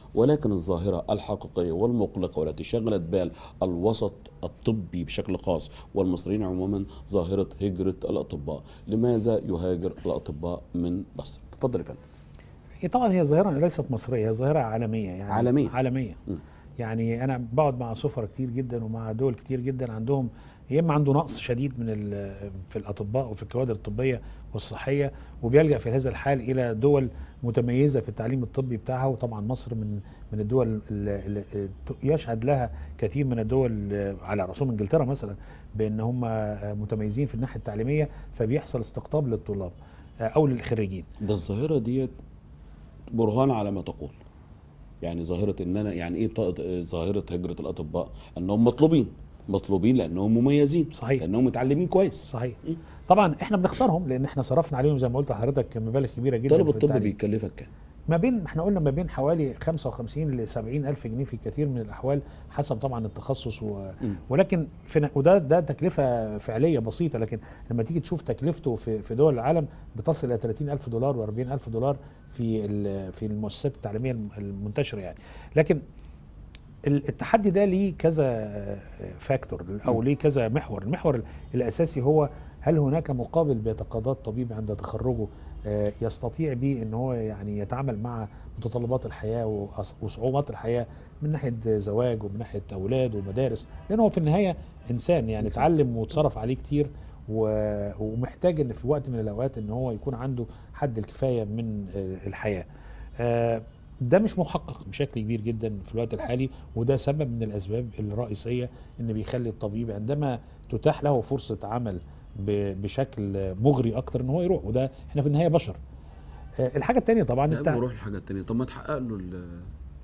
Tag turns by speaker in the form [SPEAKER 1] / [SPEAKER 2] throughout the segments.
[SPEAKER 1] ولكن الظاهرة الحقيقية والمقلقة والتي شغلت بال الوسط الطبي بشكل خاص والمصريين عموما ظاهرة هجرة الأطباء لماذا يهاجر الأطباء من مصر تفضل يا فندم
[SPEAKER 2] هي طبعا هي ظاهره ليست مصريه هي ظاهره عالميه يعني
[SPEAKER 1] عالمية.
[SPEAKER 2] عالميه
[SPEAKER 1] م.
[SPEAKER 2] يعني انا بقعد مع سفراء كتير جدا ومع دول كتير جدا عندهم يا اما عنده نقص شديد من ال- في الاطباء وفي الكوادر الطبيه والصحيه وبيلجا في هذا الحال الى دول متميزه في التعليم الطبي بتاعها وطبعا مصر من من الدول اللي يشهد لها كثير من الدول على راسهم انجلترا مثلا بان هم متميزين في الناحيه التعليميه فبيحصل استقطاب للطلاب او للخريجين
[SPEAKER 1] ده الظاهرة ديت برهان على ما تقول يعني ظاهرة ان انا يعني ايه ط- ظاهرة هجرة الاطباء انهم مطلوبين مطلوبين لانهم مميزين
[SPEAKER 2] صحيح.
[SPEAKER 1] لانهم متعلمين كويس
[SPEAKER 2] صحيح
[SPEAKER 1] م.
[SPEAKER 2] طبعا احنا بنخسرهم لان احنا صرفنا عليهم زي ما قلت لحضرتك مبالغ كبيره جدا
[SPEAKER 1] طالب
[SPEAKER 2] في
[SPEAKER 1] الطب
[SPEAKER 2] التعليم.
[SPEAKER 1] بيكلفك كام
[SPEAKER 2] ما بين احنا قلنا ما بين حوالي 55 ل 70 الف جنيه في كثير من الاحوال حسب طبعا التخصص و...
[SPEAKER 1] مم.
[SPEAKER 2] ولكن في ن- وده ده تكلفه فعليه بسيطه لكن لما تيجي تشوف تكلفته في في دول العالم بتصل الى 30 الف دولار و40 الف دولار في ال- في المؤسسات التعليميه الم- المنتشره يعني لكن ال- التحدي ده ليه كذا فاكتور او
[SPEAKER 1] مم.
[SPEAKER 2] ليه كذا محور المحور الاساسي هو هل هناك مقابل بيتقاضاه الطبيب عند تخرجه آه، يستطيع به ان هو يعني يتعامل مع متطلبات الحياه وأص- وصعوبات الحياه من ناحيه زواج ومن ناحيه اولاد ومدارس لان هو في النهايه انسان يعني
[SPEAKER 1] إنسان.
[SPEAKER 2] اتعلم واتصرف عليه كتير و- ومحتاج ان في وقت من الاوقات ان هو يكون عنده حد الكفايه من آه، الحياه آه، ده مش محقق بشكل كبير جدا في الوقت الحالي وده سبب من الاسباب الرئيسيه ان بيخلي الطبيب عندما تتاح له فرصه عمل ب- بشكل مغري اكتر ان هو يروح وده احنا في النهايه بشر آه، الحاجه الثانيه طبعا
[SPEAKER 1] لا
[SPEAKER 2] التع...
[SPEAKER 1] بروح الحاجة التانية طب ما تحقق له ال-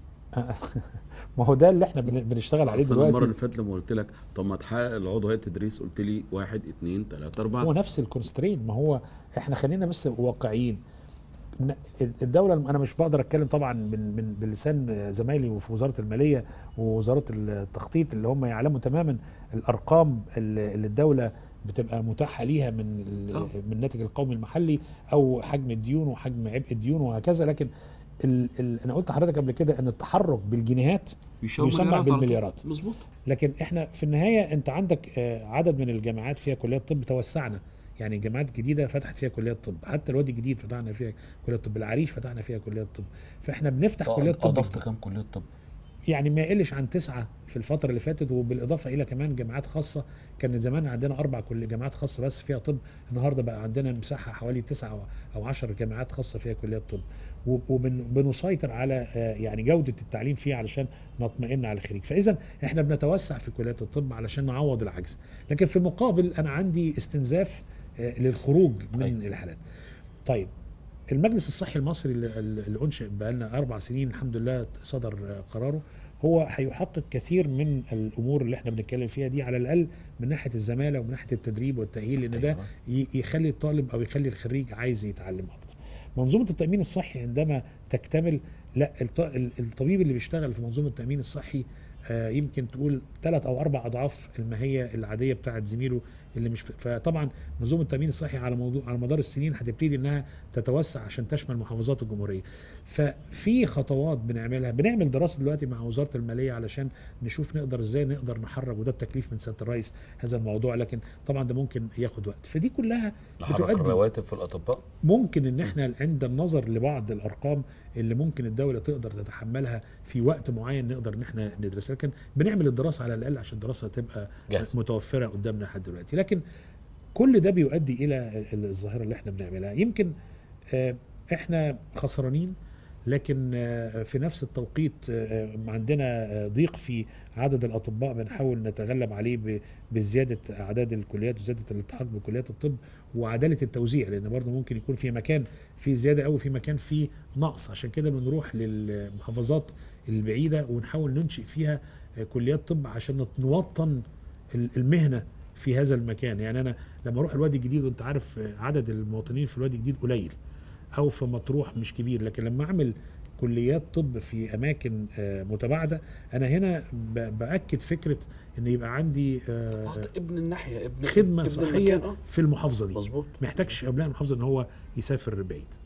[SPEAKER 2] ما هو ده اللي احنا بن- بنشتغل عليه
[SPEAKER 1] أصل المرة اللي
[SPEAKER 2] دلوقتي
[SPEAKER 1] فاتت لما قلت لك طب ما تحقق العضو هيئة التدريس قلت لي واحد اثنين ثلاثة أربعة
[SPEAKER 2] هو نفس الكونسترين ما هو احنا خلينا بس واقعيين ن- الدولة أنا مش بقدر أتكلم طبعا من من بلسان زمايلي وفي وزارة المالية ووزارة التخطيط اللي هم يعلموا تماما الأرقام اللي اللي الدولة بتبقى متاحة ليها من ال-
[SPEAKER 1] آه.
[SPEAKER 2] من الناتج القومي المحلي أو حجم الديون وحجم عبء الديون وهكذا لكن ال ال أنا قلت لحضرتك قبل كده أن التحرك بالجنيهات
[SPEAKER 1] بيشاور
[SPEAKER 2] يسمع
[SPEAKER 1] مليارات على طول.
[SPEAKER 2] بالمليارات.
[SPEAKER 1] مظبوط
[SPEAKER 2] لكن احنا في النهايه انت عندك آه، عدد من الجامعات فيها كليات طب توسعنا يعني جامعات جديده فتحت فيها كليات طب حتى الوادي الجديد فتحنا فيها كليات طب العريش فتحنا فيها كليات طب فاحنا بنفتح كليات طب
[SPEAKER 1] أضفت
[SPEAKER 2] جديدة.
[SPEAKER 1] كام كلية طب؟
[SPEAKER 2] يعني ما يقلش عن تسعه في الفتره اللي فاتت وبالاضافه الى كمان جامعات خاصه كان زمان عندنا اربع كل جامعات خاصه بس فيها طب النهارده بقى عندنا مساحه حوالي تسعه أو- او 10 جامعات خاصه فيها كليات طب وبنسيطر على آه، يعني جوده التعليم فيها علشان نطمئن على الخريج فاذا احنا بنتوسع في كليات الطب علشان نعوض العجز لكن في المقابل انا عندي استنزاف آه، للخروج من
[SPEAKER 1] أيوة.
[SPEAKER 2] الحالات طيب المجلس الصحي المصري اللي, اللي انشئ بقالنا اربع سنين الحمد لله صدر آه، قراره هو هيحقق كثير من الامور اللي احنا بنتكلم فيها دي على الاقل من ناحيه الزماله ومن ناحيه التدريب والتاهيل لان ده
[SPEAKER 1] أيوة.
[SPEAKER 2] ي- يخلي الطالب او يخلي الخريج عايز يتعلم اكتر. منظومه التامين الصحي عندما تكتمل لا الط- ال- الطبيب اللي بيشتغل في منظومه التامين الصحي آه، يمكن تقول ثلاث او اربع اضعاف الماهيه العاديه بتاعت زميله اللي مش في فطبعا منظومه التامين الصحي على موضوع على مدار السنين هتبتدي انها تتوسع عشان تشمل محافظات الجمهوريه. ففي خطوات بنعملها بنعمل دراسه دلوقتي مع وزاره الماليه علشان نشوف نقدر ازاي نقدر نحرك وده بتكليف من سياده الرئيس هذا الموضوع لكن طبعا ده ممكن ياخد وقت فدي كلها
[SPEAKER 1] نحرك
[SPEAKER 2] بتؤدي
[SPEAKER 1] الرواتب في الأطباء
[SPEAKER 2] ممكن ان احنا عند النظر لبعض الارقام اللي ممكن الدوله تقدر تتحملها في وقت معين نقدر ان احنا ندرسها لكن بنعمل الدراسه على الاقل عشان الدراسه تبقى
[SPEAKER 1] جاهزة.
[SPEAKER 2] متوفره قدامنا لحد دلوقتي لكن كل ده بيؤدي الى ال- الظاهره اللي احنا بنعملها يمكن آه، احنا خسرانين لكن آه، في نفس التوقيت آه، عندنا آه، ضيق في عدد الاطباء بنحاول نتغلب عليه ب- بزياده اعداد الكليات وزياده الالتحاق بكليات الطب وعداله التوزيع لان برضه ممكن يكون في مكان في زياده او في مكان في نقص عشان كده بنروح للمحافظات البعيده ونحاول ننشئ فيها آه، كليات طب عشان نوطن ال- المهنه في هذا المكان يعني انا لما اروح الوادي الجديد وانت عارف آه، عدد المواطنين في الوادي الجديد قليل او في مطروح مش كبير لكن لما اعمل كليات طب في اماكن آه، متباعده انا هنا ب- باكد فكره ان يبقى عندي آه،
[SPEAKER 1] آه، ابن الناحية ابن
[SPEAKER 2] خدمه
[SPEAKER 1] ابن
[SPEAKER 2] صحيه
[SPEAKER 1] المكان، آه.
[SPEAKER 2] في المحافظه دي
[SPEAKER 1] مظبوط
[SPEAKER 2] محتاجش ابناء المحافظه ان هو يسافر بعيد